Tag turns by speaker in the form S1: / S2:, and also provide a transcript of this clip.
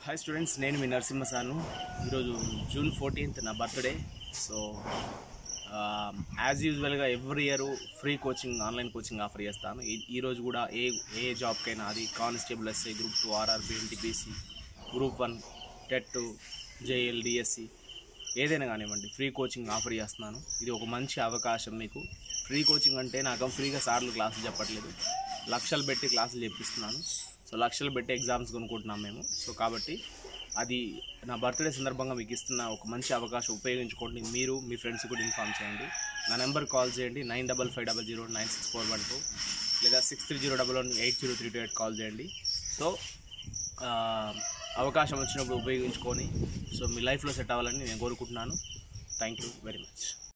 S1: hi students నేను మీ నరసింహ సార్ను ఈరోజు జూన్ ఫోర్టీన్త్ నా బర్త్డే సో యాజ్ యూజువల్గా every year free coaching online coaching offer చేస్తాను ఈ- ఈరోజు కూడా ఏ ఏ జాబ్కైనా అది constable SI group two RRB NTPC group one TET JL DSC ఏదైనా కానివ్వండి ఫ్రీ కోచింగ్ ఆఫర్ చేస్తున్నాను ఇది ఒక మంచి అవకాశం మీకు ఫ్రీ కోచింగ్ అంటే నాకు ఫ్రీగా సార్లు క్లాసులు చెప్పట్లేదు లక్షలు పెట్టి క్లాసులు చెప్పిస్తున్నాను సో లక్షలు పెట్టి ఎగ్జామ్స్ కొనుక్కుంటున్నాం మేము సో కాబట్టి అది నా బర్త్డే సందర్భంగా మీకు ఇస్తున్న ఒక మంచి అవకాశం ఉపయోగించుకోండి మీరు మీ ఫ్రెండ్స్ కూడా ఇన్ఫామ్ చేయండి నా నెంబర్ కాల్ చేయండి nine double five double zero nine six four one two లేదా six three zero double one eight zero three two eight call చేయండి సో ఆ, అవకాశం వచ్చినప్పుడు ఉపయోగించుకొని సో మీ లైఫ్లో సెట్ అవ్వాలని నేను కోరుకుంటున్నాను థ్యాంక్ యూ వెరీ మచ్